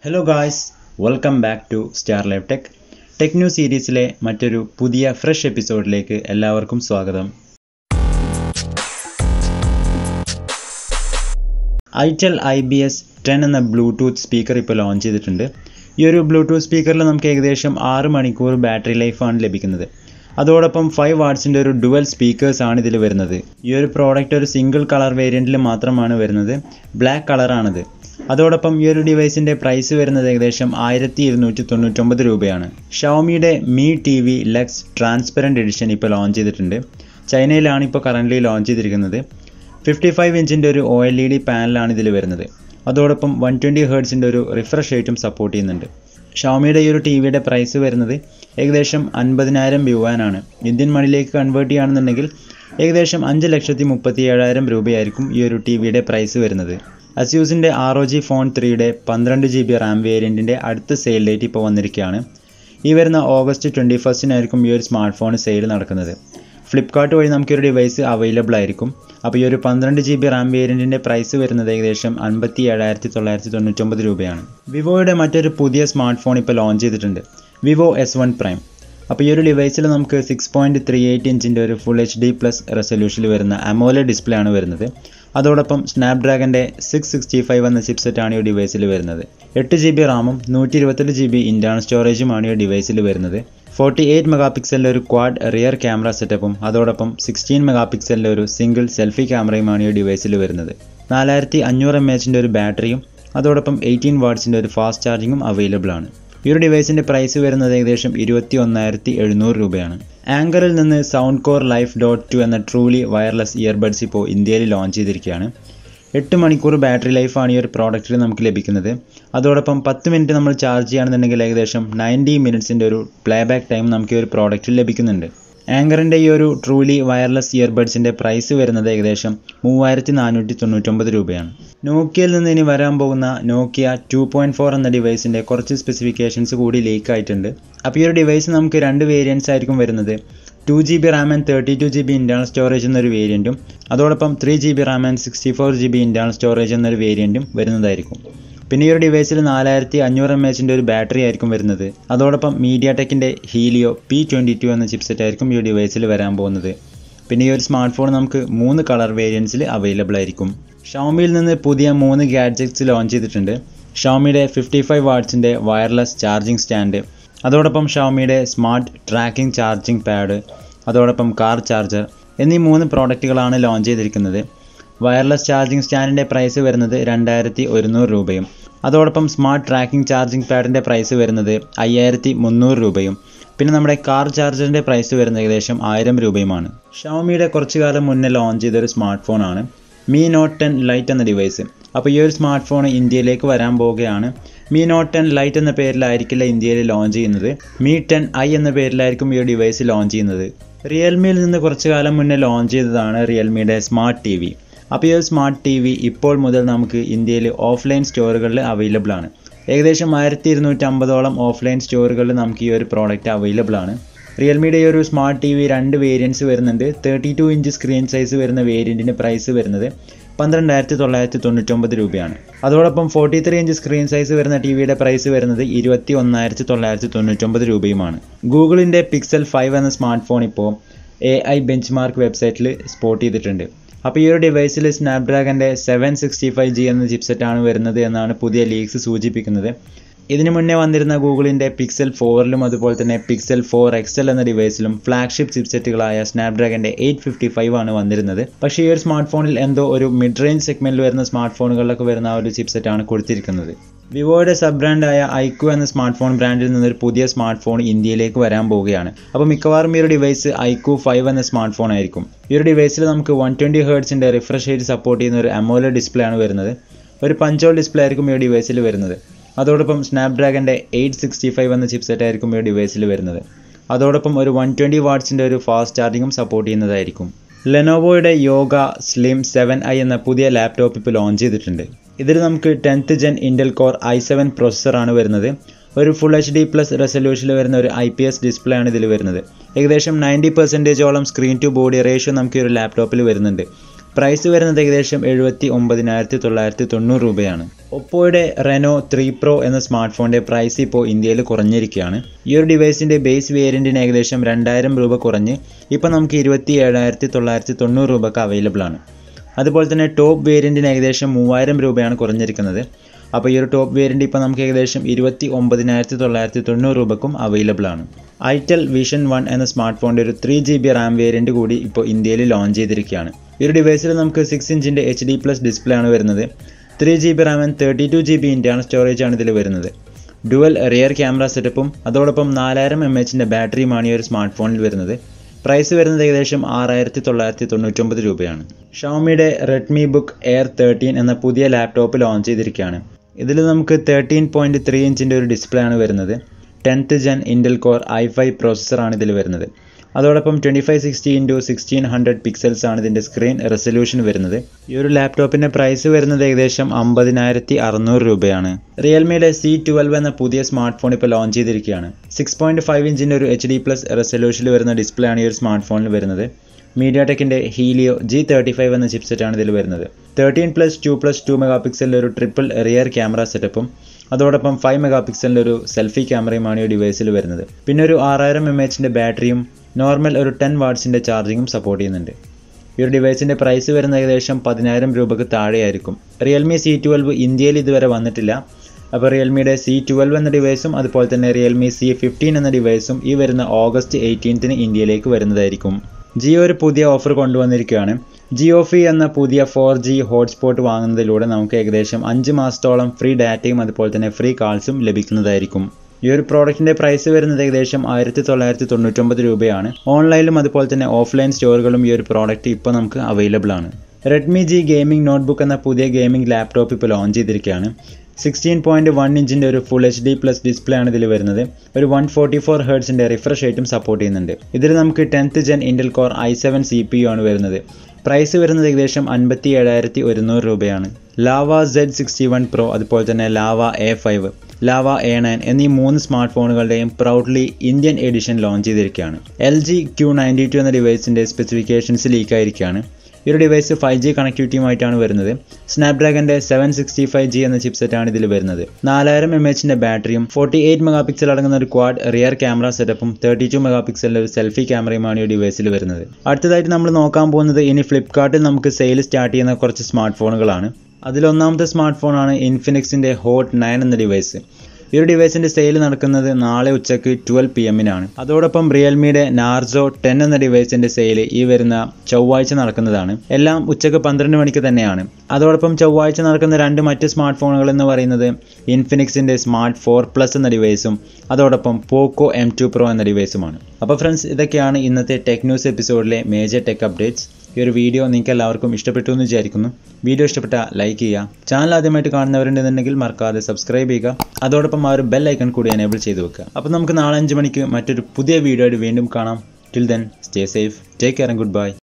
hello guys welcome back to star live tech tech new സീരീസിലെ മറ്റൊരു പുതിയ fresh എപ്പിസോഡിലേക്ക് എല്ലാവർക്കും സ്വാഗതം itel I B S ten എന്ന ബ്ലൂടൂത്ത് സ്പീക്കർ ഇപ്പോൾ ലോഞ്ച് ചെയ്തിട്ടുണ്ട് ഈ ഒരു ബ്ലൂടൂത്ത് സ്പീക്കറിൽ നമുക്ക് ഏകദേശം ആറ് മണിക്കൂർ ബാറ്ററി ലൈഫാണ് ലഭിക്കുന്നത് അതോടൊപ്പം ഫൈവ് വാട്ട്സിൻ്റെ ഒരു ഡുവൽ സ്പീക്കേഴ്സ് ആണ് ഇതിൽ വരുന്നത് ഈ ഒരു പ്രോഡക്റ്റ് ഒരു സിംഗിൾ കളർ വേരിയൻറ്റിൽ മാത്രമാണ് വരുന്നത് ബ്ലാക്ക് കളറാണിത് അതോടൊപ്പം ഈ ഒരു ഡിവൈസിൻ്റെ പ്രൈസ് വരുന്നത് ഏകദേശം ആയിരത്തി ഇരുന്നൂറ്റി തൊണ്ണൂറ്റൊമ്പത് രൂപയാണ് ഷവമിയുടെ Mi T V Lux transparent edition ഇപ്പോൾ ലോഞ്ച് ചെയ്തിട്ടുണ്ട് ചൈനയിലാണ് ഇപ്പോൾ കറൻ്റ്ലി ലോഞ്ച് ചെയ്തിരിക്കുന്നത് ഫിഫ്റ്റി ഫൈവ് ഇഞ്ചിൻ്റെ ഒരു ഒ എൽ ഇ ഡി പാനലാണ് ഇതിൽ വരുന്നത് അതോടൊപ്പം വൺ ട്വൻറ്റി ഹേർട്സിൻ്റെ ഒരു റിഫ്രഷ് റേറ്റും സപ്പോർട്ട് ചെയ്യുന്നുണ്ട് ഷവമിയുടെ ഈ ഒരു ടി വിയുടെ പ്രൈസ് വരുന്നത് ഏകദേശം അൻപതിനായിരം യുവാനാണ് ഇന്ത്യൻ മണിലേക്ക് കൺവേർട്ട് ചെയ്യുകയാണെന്നുണ്ടെങ്കിൽ ഏകദേശം അഞ്ച് ലക്ഷത്തി മുപ്പത്തി ഏഴായിരം രൂപയായിരിക്കും ഈ ഒരു ടി വിയുടെ പ്രൈസ് വരുന്നത് അസ്യൂസിൻ്റെ ആർ ഒ ജി ഫോൺ ത്രീയുടെ പന്ത്രണ്ട് ജി ബി റാം വേരിയൻറ്റിൻ്റെ അടുത്ത സെയിൽ ഡേറ്റ് ഇപ്പോൾ വന്നിരിക്കുകയാണ് ഈ വരുന്ന ഓഗസ്റ്റ് ട്വൻറ്റി ഫസ്റ്റിനായിരിക്കും ഈ ഒരു സ്മാർട്ട് ഫോൺ സെയിൽ നടക്കുന്നത് ഫ്ലിപ്കാർട്ട് വഴി നമുക്കൊരു ഡിവൈസ് അവൈലബിൾ ആയിരിക്കും അപ്പോൾ ഈ ഒരു പന്ത്രണ്ട് ജി ബി റാം വേരിയൻറ്റിൻ്റെ പ്രൈസ് വരുന്നത് ഏകദേശം അൻപത്തി ഏഴായിരത്തി തൊള്ളായിരത്തി തൊണ്ണൂറ്റൊമ്പത് രൂപയാണ് വിവോയുടെ മറ്റൊരു പുതിയ സ്മാർട്ട് ഫോൺ ഇപ്പോൾ ലോഞ്ച് ചെയ്തിട്ടുണ്ട് വിവോ എസ് വൺ പ്രൈം അപ്പോൾ ഈ ഒരു ഡിവൈസിൽ നമുക്ക് സിക്സ് പോയിൻറ്റ് ത്രീ എയ്റ്റ് ഇഞ്ചിൻ്റെ ഒരു ഫുൾ എച്ച് ഡി പ്ലസ് റെസൊല്യൂഷനിൽ വരുന്ന അമോല ഡിസ്പ്ലേ ആണ് വരുന്നത് അതോടൊപ്പം സ്നാപ്ഡ്രാഗൻ്റെ സിക്സ് സിക്സ്റ്റി ഫൈവ് എന്ന ചിപ്സെറ്റാണ് ഈ ഡിവൈസിൽ വരുന്നത് എട്ട് ജി ബി റാമും നൂറ്റി ഇരുപത്തെട്ട് ജി ബി ഇൻറ്റേർണൽ സ്റ്റോറേജുമാണ് ഈ ഡിവൈസിൽ വരുന്നത് ഫോർട്ടി എയ്റ്റ് മെഗാ പിക്സലിൻ്റെ ഒരു ക്വാഡ് റിയർ ക്യാമറ സെറ്റപ്പും അതോടൊപ്പം സിക്സ്റ്റീൻ മെഗാ പിക്സലിൻ്റെ ഒരു സിംഗിൾ സെൽഫി ക്യാമറയുമാണ് ഈ ഡിവൈസിൽ വരുന്നത് നാലായിരത്തി അഞ്ഞൂറ് എം എച്ചിൻ്റെ ഒരു ബാറ്ററിയും അതോടൊപ്പം എയ്റ്റീൻ വാട്ട്സിൻ്റെ ഒരു ഫാസ്റ്റ് ചാർജിങ്ങും അവൈലബിൾ ആണ് ഈ ഒരു ഡിവൈസിൻ്റെ പ്രൈസ് വരുന്നത് ഏകദേശം ഇരുപത്തി ഒന്നായിരത്തി എഴുന്നൂറ് രൂപയാണ് ആങ്കറിൽ നിന്ന് sound core life dot two എന്ന ട്രൂലി വയർലെസ് ഇയർബഡ്സ് ഇപ്പോൾ ഇന്ത്യയിൽ ലോഞ്ച് ചെയ്തിരിക്കുകയാണ് എട്ട് മണിക്കൂർ ബാറ്ററി ലൈഫാണ് ഈ ഒരു പ്രോഡക്റ്റിൽ നമുക്ക് ലഭിക്കുന്നത് അതോടൊപ്പം പത്ത് മിനിറ്റ് നമ്മൾ ചാർജ് ചെയ്യുകയാണെന്നുണ്ടെങ്കിൽ ഏകദേശം നയൻറ്റി മിനിറ്റ്സിൻ്റെ ഒരു പ്ലേ ബാക്ക് ടൈം നമുക്ക് ഈ ഒരു പ്രോഡക്റ്റിൽ ലഭിക്കുന്നുണ്ട് ആങ്കറിൻ്റെ ഈ ഒരു ട്രൂലി വയർലെസ് ഇയർബഡ്സിൻ്റെ പ്രൈസ് വരുന്നത് ഏകദേശം മൂവായിരത്തി നാനൂറ്റി തൊണ്ണൂറ്റൊമ്പത് രൂപയാണ് നോക്കിയയിൽ നിന്ന് ഇനി വരാൻ പോകുന്ന നോക്കിയ ടു പോയിൻറ്റ് ഫോർ എന്ന ഡിവൈസിൻ്റെ കുറച്ച് സ്പെസിഫിക്കേഷൻസ് കൂടി ലീക്ക് ആയിട്ടുണ്ട് അപ്പോൾ ഈ ഒരു ഡിവൈസ് നമുക്ക് രണ്ട് വേരിയൻസ് ആയിരിക്കും വരുന്നത് two G B RAM and thirty two G B internal storage എന്നൊരു വേരിയൻറ്റും അതോടൊപ്പം three G B RAM and sixty four G B internal storage എന്നൊരു വേരിയൻറ്റും വരുന്നതായിരിക്കും പിന്നെ ഈ ഒരു ഡിവൈസിൽ നാലായിരത്തി അഞ്ഞൂറ് എം എച്ചിൻ്റെ ഒരു ബാറ്ററി ആയിരിക്കും വരുന്നത് അതോടൊപ്പം മീഡിയ ടെക്കിൻ്റെ ഹീലിയോ പി ട്വൻറ്റി ടു എന്ന ചിപ്സെറ്റ് ആയിരിക്കും ഈ ഡിവൈസിൽ വരാൻ പോകുന്നത് പിന്നെ ഈ ഒരു സ്മാർട്ട് ഫോൺ നമുക്ക് മൂന്ന് കളർ വേരിയൻസിൽ അവൈലബിൾ ആയിരിക്കും ഷോമിയിൽ നിന്ന് പുതിയ മൂന്ന് ഗാഡ്ജറ്റ്സ് ലോഞ്ച് ചെയ്തിട്ടുണ്ട് ഷോമിയുടെ ഫിഫ്റ്റി ഫൈവ് വാട്ട്സിൻ്റെ വയർലെസ് ചാർജിങ് സ്റ്റാൻഡ് അതോടൊപ്പം ഷോമിയുടെ സ്മാർട്ട് ട്രാക്കിംഗ് ചാർജിംഗ് പാഡ് അതോടൊപ്പം കാർ ചാർജർ എന്നീ മൂന്ന് പ്രോഡക്റ്റുകളാണ് ലോഞ്ച് ചെയ്തിരിക്കുന്നത് വയർലെസ് ചാർജിംഗ് സ്റ്റാൻഡിൻ്റെ പ്രൈസ് വരുന്നത് രണ്ടായിരത്തി ഒരുന്നൂറ് രൂപയും അതോടൊപ്പം സ്മാർട്ട് ട്രാക്കിംഗ് ചാർജിംഗ് പാഡിൻ്റെ പ്രൈസ് വരുന്നത് അയ്യായിരത്തി മുന്നൂറ് രൂപയും പിന്നെ നമ്മുടെ കാർ ചാർജറിൻ്റെ പ്രൈസ് വരുന്നത് ഏകദേശം ആയിരം രൂപയുമാണ് ഷവമിയുടെ കുറച്ചു കാലം മുന്നേ ലോഞ്ച് ചെയ്തൊരു സ്മാർട്ട് ഫോണാണ് മീ നോട്ട് ടെൻ ലൈറ്റ് എന്ന ഡിവൈസ് അപ്പോൾ ഈ ഒരു സ്മാർട്ട് ഫോൺ ഇന്ത്യയിലേക്ക് വരാൻ പോവുകയാണ് മീ നോട്ട് ടെൻ ലൈറ്റ് എന്ന പേരിലായിരിക്കില്ല ഇന്ത്യയിൽ ലോഞ്ച് ചെയ്യുന്നത് മീ ടെൻ ഐ എന്ന പേരിലായിരിക്കും ഈ ഡിവൈസ് ലോഞ്ച് ചെയ്യുന്നത് റിയൽമിയിൽ നിന്ന് കുറച്ചു കാലം മുന്നേ ലോഞ്ച് ചെയ്തതാണ് റിയൽമിയുടെ സ്മാർട്ട് ടി വി അപ്പോൾ ഈ ഒരു സ്മാർട്ട് ടി വി ഇപ്പോൾ മുതൽ നമുക്ക് ഇന്ത്യയിൽ ഓഫ്ലൈൻ സ്റ്റോറുകളിൽ അവൈലബിൾ ആണ് ഏകദേശം ആയിരത്തി ഇരുന്നൂറ്റി അമ്പതോളം ഓഫ്ലൈൻ സ്റ്റോറുകളിൽ നമുക്ക് ഈ ഒരു പ്രോഡക്റ്റ് അവൈലബിൾ ആണ് റിയൽമിയുടെ ഈ ഒരു സ്മാർട്ട് ടി വി രണ്ട് വേരിയൻസ് വരുന്നുണ്ട് thirty two inch screen size വരുന്ന വേരിയൻറ്റിൻ്റെ പ്രൈസ് വരുന്നത് പന്ത്രണ്ടായിരത്തി തൊള്ളായിരത്തി തൊണ്ണൂറ്റൊമ്പത് രൂപയാണ് അതോടൊപ്പം forty three inch screen size വരുന്ന ടി വിയുടെ പ്രൈസ് വരുന്നത് ഇരുപത്തി ഒന്നായിരത്തി തൊള്ളായിരത്തി തൊണ്ണൂറ്റൊമ്പത് രൂപയുമാണ് ഗൂഗിളിൻ്റെ പിക്സൽ ഫൈവ് എന്ന സ്മാർട്ട് ഫോൺ ഇപ്പോൾ A I benchmark website spot ചെയ്തിട്ടുണ്ട് അപ്പോൾ ഈ ഒരു ഡിവൈസിൽ സ്നാപ്ഡ്രാഗൻ്റെ സെവൻ സിക്സ്റ്റി ഫൈവ് ജി എന്ന ചിപ്സെറ്റാണ് വരുന്നത് എന്നാണ് പുതിയ ലീക്സ് സൂചിപ്പിക്കുന്നത് ഇതിനു മുന്നേ വന്നിരുന്ന ഗൂഗിളിൻ്റെ പിക്സൽ ഫോറിലും അതുപോലെ തന്നെ പിക്സൽ ഫോർ എക്സൽ എന്ന ഡിവൈസിലും ഫ്ലാഗ്ഷിപ്പ് ചിപ്സെറ്റുകളായ സ്നാപ്ഡ്രാഗൻ്റെ എയ്റ്റ് ഫിഫ്റ്റി ഫൈവ് ആണ് വന്നിരുന്നത് പക്ഷേ ഈ ഒരു സ്മാർട്ട് ഫോണിൽ എന്തോ ഒരു മിഡ് റേഞ്ച് സെഗ്മെൻറ്റിൽ വരുന്ന സ്മാർട്ട് ഫോണുകളിലൊക്കെ വരുന്ന ആ ഒരു ചിപ്സെറ്റാണ് കൊടുത്തിരിക്കുന്നത് വിവോയുടെ സബ് ബ്രാൻഡായ ഐക്യു എന്ന സ്മാർട്ട് ഫോൺ ബ്രാൻഡിൽ നിന്നൊരു പുതിയ സ്മാർട്ട് ഫോൺ ഇന്ത്യയിലേക്ക് വരാൻ പോവുകയാണ് അപ്പോൾ മിക്കവാറും ഈ ഒരു ഡിവൈസ് ഐക്യു ഫൈവ് എന്ന സ്മാർട്ട് ഫോൺ ആയിരിക്കും ഈ ഒരു ഡിവൈസിൽ നമുക്ക് വൺ ട്വൻറ്റി ഹേർട്സിൻ്റെ റിഫ്രഷ് റേറ്റ് സപ്പോർട്ട് ചെയ്യുന്ന ഒരു അമോല ഡിസ്പ്ലേ ആണ് വരുന്നത് ഒരു പഞ്ചോൾ ഡിസ്പ്ലേ ആയിരിക്കും ഈ ഡിവൈസിൽ വരുന്നത് അതോടൊപ്പം സ്നാപ്ഡ്രാഗൻ്റെ എയ്റ്റ് സിക്സ്റ്റി ഫൈവ് എന്ന ചിപ്സെറ്റ് ആയിരിക്കും ഈ ഡിവൈസിൽ വരുന്നത് അതോടൊപ്പം ഒരു വൺ ട്വൻറ്റി വാട്ട്സിൻ്റെ ഒരു ഫാസ്റ്റ് ചാർജിങ്ങും സപ്പോർട്ട് ചെയ്യുന്നതായിരിക്കും ലെനോവോയുടെ യോഗ സ്ലിം സെവൻ ഐ എന്ന പുതിയ ലാപ്ടോപ്പ് ഇപ്പോൾ ലോഞ്ച് ചെയ്തിട്ടുണ്ട് ഇതിൽ നമുക്ക് tenth gen Intel core I seven പ്രോസസ്സറാണ് വരുന്നത് ഒരു ഫുൾ എച്ച് ഡി പ്ലസ് റെസൊല്യൂഷനിൽ വരുന്ന ഒരു ഐ പി എസ് ഡിസ്പ്ലേ ആണ് ഇതിൽ വരുന്നത് ഏകദേശം നയൻറ്റി പെർസെൻറ്റേജോളം സ്ക്രീൻ ടു ബോഡി റേഷ്യോ നമുക്ക് ഈ ഒരു ലാപ്ടോപ്പിൽ വരുന്നുണ്ട് പ്രൈസ് വരുന്നത് ഏകദേശം എഴുപത്തി ഒമ്പതിനായിരത്തി തൊള്ളായിരത്തി തൊണ്ണൂറ് രൂപയാണ് ഒപ്പോയുടെ റെനോ ത്രീ പ്രോ എന്ന സ്മാർട്ട് ഫോണിൻ്റെ പ്രൈസ് ഇപ്പോൾ ഇന്ത്യയിൽ കുറഞ്ഞിരിക്കുകയാണ് ഈ ഒരു ഡിവൈസിൻ്റെ ബേസ് വേരിയൻറ്റിന് ഏകദേശം രണ്ടായിരം രൂപ കുറഞ്ഞ് ഇപ്പോൾ നമുക്ക് ഇരുപത്തി ഏഴായിരത്തി തൊള്ളായിരത്തി തൊണ്ണൂറ് രൂപക്ക് അവൈലബിൾ ആണ് അതുപോലെ തന്നെ ടോപ്പ് വേരിയൻറ്റിന് ഏകദേശം മൂവായിരം രൂപയാണ് കുറഞ്ഞിരിക്കുന്നത് അപ്പോൾ ഈ ഒരു ടോപ്പ് വേരിയൻറ്റ് ഇപ്പോൾ നമുക്ക് ഏകദേശം ഇരുപത്തി ഒമ്പതിനായിരത്തി തൊള്ളായിരത്തി തൊണ്ണൂറ് രൂപക്കും അവൈലബിൾ ആണ് ഐറ്റൽ വിഷൻ വൺ എന്ന സ്മാർട്ട് ഫോണിൻ്റെ ഒരു three G B RAM variant കൂടി ഇപ്പോൾ ഇന്ത്യയിൽ ലോഞ്ച് ചെയ്തിരിക്കുകയാണ് ഈ ഒരു ഡിവൈസിൽ നമുക്ക് സിക്സ് ഇഞ്ചിൻ്റെ എച്ച് ഡി പ്ലസ് ഡിസ്പ്ലേ ആണ് വരുന്നത് three G B RAM and thirty two G B internal storage ആണ് ഇതിൽ വരുന്നത് ഡുവൽ റിയർ ക്യാമറ സെറ്റപ്പും അതോടൊപ്പം നാലായിരം എം എച്ചിൻ്റെ ബാറ്ററിയുമാണ് ഈ ഒരു സ്മാർട്ട് ഫോണിൽ വരുന്നത് പ്രൈസ് വരുന്നത് ഏകദേശം ആറായിരത്തി തൊള്ളായിരത്തി തൊണ്ണൂറ്റൊമ്പത് രൂപയാണ് ഷോമിയുടെ റെഡ്മി ബുക്ക് എയർ തേർട്ടീൻ എന്ന പുതിയ ലാപ്ടോപ്പ് ലോഞ്ച് ചെയ്തിരിക്കുകയാണ് ഇതിൽ നമുക്ക് തേർട്ടീൻ പോയിൻറ്റ് ത്രീ ഇഞ്ചിൻ്റെ ഒരു ഡിസ്പ്ലേ ആണ് വരുന്നത് tenth gen Intel core I five പ്രോസസ്സറാണ് ഇതിൽ വരുന്നത് അതോടൊപ്പം twenty five sixty into sixteen hundred pixels ആണ് ഇതിൻ്റെ സ്ക്രീൻ റെസൊല്യൂഷൻ വരുന്നത് ഈ ഒരു ലാപ്ടോപ്പിൻ്റെ പ്രൈസ് വരുന്നത് ഏകദേശം അമ്പതിനായിരത്തി അറുന്നൂറ് രൂപയാണ് റിയൽമിയുടെ സി ട്വൽവ് എന്ന പുതിയ സ്മാർട്ട് ഫോൺ ഇപ്പോൾ ലോഞ്ച് ചെയ്തിരിക്കുകയാണ് സിക്സ് പോയിൻറ്റ് ഫൈവ് ഇഞ്ചിൻ്റെ ഒരു എച്ച് ഡി പ്ലസ് റെസൊല്യൂഷനിൽ വരുന്ന ഡിസ്പ്ലേ ആണ് ഈ ഒരു സ്മാർട്ട് ഫോണിൽ വരുന്നത് മീഡിയ ടെക്കിൻ്റെ ഹീലിയോ ജി തേർട്ടി ഫൈവ് എന്ന ചിപ്സെറ്റാണ് ഇതിൽ വരുന്നത് thirteen plus two plus two മെഗാ പിക്സലിൻ്റെ ഒരു ട്രിപ്പിൾ റിയർ ക്യാമറ സെറ്റപ്പും അതോടൊപ്പം ഫൈവ് മെഗാ പിക്സലിൻ്റെ ഒരു സെൽഫി ക്യാമറയുമാണ് ഈ ഡിവൈസിൽ വരുന്നത് പിന്നെ ഒരു ആറായിരം എം എച്ചിൻ്റെ ബാറ്ററിയും നോർമൽ ഒരു ടെൻ വാട്ട്സിൻ്റെ ചാർജിങ്ങും സപ്പോർട്ട് ചെയ്യുന്നുണ്ട് ഈ ഒരു ഡിവൈസിൻ്റെ പ്രൈസ് വരുന്നത് ഏകദേശം പതിനായിരം രൂപക്ക് താഴെയായിരിക്കും റിയൽമി സി ട്വൽവ് ഇന്ത്യയിൽ ഇതുവരെ വന്നിട്ടില്ല അപ്പോൾ റിയൽമിയുടെ സി ട്വൽവ് എന്ന ഡിവൈസും അതുപോലെ തന്നെ റിയൽമി സി ഫിഫ്റ്റീൻ എന്ന ഡിവൈസും ഈ വരുന്ന ഓഗസ്റ്റ് എയ്റ്റീൻത്തിന് ഇന്ത്യയിലേക്ക് വരുന്നതായിരിക്കും ജിയോ ഒരു പുതിയ ഓഫർ കൊണ്ടുവന്നിരിക്കുകയാണ് ജിയോ ഫി എന്ന പുതിയ ഫോർ ജി ഹോട്ട്സ്പോട്ട് വാങ്ങുന്നതിലൂടെ നമുക്ക് ഏകദേശം അഞ്ച് മാസത്തോളം ഫ്രീ ഡാറ്റയും അതുപോലെ തന്നെ ഫ്രീ കാൾസും ലഭിക്കുന്നതായിരിക്കും ഈ ഒരു പ്രോഡക്റ്റിൻ്റെ പ്രൈസ് വരുന്നത് ഏകദേശം ആയിരത്തി തൊള്ളായിരത്തി തൊണ്ണൂറ്റൊമ്പത് രൂപയാണ് ഓൺലൈനിലും അതുപോലെ തന്നെ ഓഫ്ലൈൻ സ്റ്റോറുകളും ഈ ഒരു പ്രോഡക്റ്റ് ഇപ്പോൾ നമുക്ക് അവൈലബിൾ ആണ് റെഡ്മി ജി ഗെയിമിംഗ് നോട്ട്ബുക്ക് എന്ന പുതിയ ഗെയിമിംഗ് ലാപ്ടോപ്പ് ഇപ്പോൾ ലോഞ്ച് ചെയ്തിരിക്കുകയാണ് സിക്സ്റ്റീൻ പോയിൻറ്റ് വൺ ഇഞ്ചിൻ്റെ ഒരു full H D plus display ആണ് ഇതിൽ വരുന്നത് ഒരു വൺ ഫോർട്ടി ഫോർ ഹേർട്സിൻ്റെ റിഫ്രഷ് റേറ്റും സപ്പോർട്ട് ചെയ്യുന്നുണ്ട് ഇതിൽ നമുക്ക് tenth gen Intel core I seven C P U ആണ് വരുന്നത് പ്രൈസ് വരുന്നത് ഏകദേശം അൻപത്തി ഏഴായിരത്തി ഒരുന്നൂറ് രൂപയാണ് Lava Z sixty one pro അതുപോലെ തന്നെ Lava A five Lava A nine എന്നീ മൂന്ന് സ്മാർട്ട് ഫോണുകളുടെയും പ്രൗഡ്ലി ഇന്ത്യൻ എഡിഷൻ ലോഞ്ച് ചെയ്തിരിക്കുകയാണ് L G Q ninety two എന്ന ഡിവൈസിൻ്റെ സ്പെസിഫിക്കേഷൻസ് ലീക്കായിരിക്കുകയാണ് ഈ ഒരു ഡിവൈസ് ഫൈവ് ജി കണക്ടിവിറ്റിയുമായിട്ടാണ് വരുന്നത് സ്നാപ്ഡ്രാഗന്റെ സെവൻ സിക്സ്റ്റി ഫൈവ് ജി എന്ന ചിപ്സെറ്റാണ് ഇതിൽ വരുന്നത് നാലായിരം എം എച്ചിൻ്റെ ബാറ്ററിയും ഫോർട്ടി എയ്റ്റ് മെഗാ പിക്സൽ അടങ്ങുന്ന ഒരു ക്വാഡ് റിയർ ക്യാമറ സെറ്റപ്പും തേർട്ടി ടു മെഗാ പിക്സലിൻ്റെ ഒരു സെൽഫി ക്യാമറയുമാണ് ഈ ഡിവൈസിൽ വരുന്നത് അടുത്തതായിട്ട് നമ്മൾ നോക്കാൻ പോകുന്നത് ഇനി ഫ്ലിപ്കാർട്ടിൽ നമുക്ക് സെയിൽ സ്റ്റാർട്ട് ചെയ്യുന്ന കുറച്ച് സ്മാർട്ട് ഫോണുകളാണ് അതിലൊന്നാമത്തെ സ്മാർട്ട് ഫോണാണ് ഇൻഫിനിക്സിൻ്റെ ഹോട്ട് നയൻ എന്ന ഡിവൈസ് ഈ ഒരു ഡിവൈസിൻ്റെ സെയിൽ നടക്കുന്നത് നാളെ ഉച്ചയ്ക്ക് ട്വൽവ് പി എമ്മിനാണ് അതോടൊപ്പം റിയൽമിയുടെ നാർസോ ടെൻ എന്ന ഡിവൈസിൻ്റെ സെയിൽ ഈ വരുന്ന ചൊവ്വാഴ്ച നടക്കുന്നതാണ് എല്ലാം ഉച്ചയ്ക്ക് പന്ത്രണ്ട് മണിക്ക് തന്നെയാണ് അതോടൊപ്പം ചൊവ്വാഴ്ച നടക്കുന്ന രണ്ട് മറ്റ് സ്മാർട്ട് ഫോണുകൾ എന്ന് പറയുന്നത് ഇൻഫിനിക്സിൻ്റെ സ്മാർട്ട് ഫോർ പ്ലസ് എന്ന ഡിവൈസും അതോടൊപ്പം പോക്കോ എം ടു പ്രോ എന്ന ഡിവൈസുമാണ് അപ്പോൾ ഫ്രണ്ട്സ് ഇതൊക്കെയാണ് ഇന്നത്തെ ടെക് ന്യൂസ് എപ്പിസോഡിലെ മേജർ ടെക് അപ്ഡേറ്റ്സ് ഈ ഒരു വീഡിയോ നിങ്ങൾക്ക് എല്ലാവർക്കും ഇഷ്ടപ്പെട്ടു എന്ന് വിചാരിക്കുന്നു വീഡിയോ ഇഷ്ടപ്പെട്ട ലൈക്ക് ചെയ്യുക ചാനൽ ആദ്യമായിട്ട് കാണുന്നവരുണ്ടെന്നുണ്ടെങ്കിൽ മറക്കാതെ സബ്സ്ക്രൈബ് ചെയ്യുക അതോടൊപ്പം ആ ഒരു ബെൽ ഐക്കൺ കൂടി എനേബിൾ ചെയ്ത് വെക്കുക അപ്പോൾ നമുക്ക് നാളെ അഞ്ച് മണിക്ക് മറ്റൊരു പുതിയ വീഡിയോ ആയിട്ട് വീണ്ടും കാണാം till then stay safe take care and good by